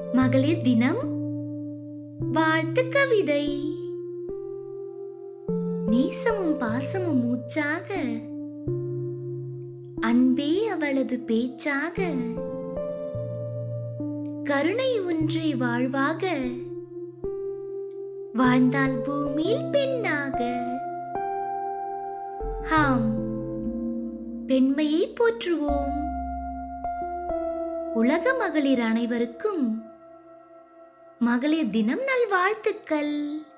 மகளிர் தினம் வாழ்த்து கவிதை நேசமும் பாசமும் மூச்சாக அன்பே அவளது பேச்சாக கருணை ஒன்றே வாழ்வாக வாழ்ந்தால் பூமியில் பெண்ணாக ஆம் பெண்மையை போற்றுவோம் உலக மகளிர் அனைவருக்கும் மகளிர் தினம் நல்வாழ்த்துக்கள்